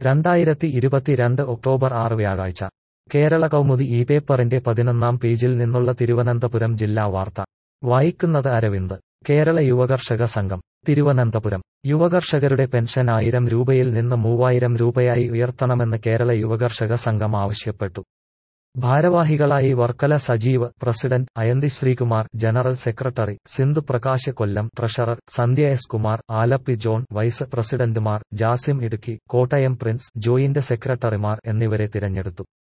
രണ്ടായിരത്തി ഇരുപത്തിരണ്ട് ഒക്ടോബർ ആറ് വ്യാഴാഴ്ച കേരള കൗമുദി ഈ പേപ്പറിന്റെ പതിനൊന്നാം പേജിൽ നിന്നുള്ള തിരുവനന്തപുരം ജില്ലാ വാർത്ത വായിക്കുന്നത് അരവിന്ദ് കേരള യുവകർഷക സംഘം തിരുവനന്തപുരം യുവകർഷകരുടെ പെൻഷൻ ആയിരം രൂപയിൽ നിന്ന് മൂവായിരം രൂപയായി ഉയർത്തണമെന്ന് കേരള യുവകർഷക സംഘം ആവശ്യപ്പെട്ടു ഭാരവാഹികളായി Varkala Sajeev president Ayanthi Sreekumar general secretary Sindhu Prakash Kollam treasurer Sandhya S Kumar Alleppey John vice പ്രസിഡന്റുമാർ ജാസിം ഇടുക്കി കോട്ടയം പ്രിൻസ് ജോയിന്റ് സെക്രട്ടറിമാർ എന്നിവരെ തിരഞ്ഞെടുത്തു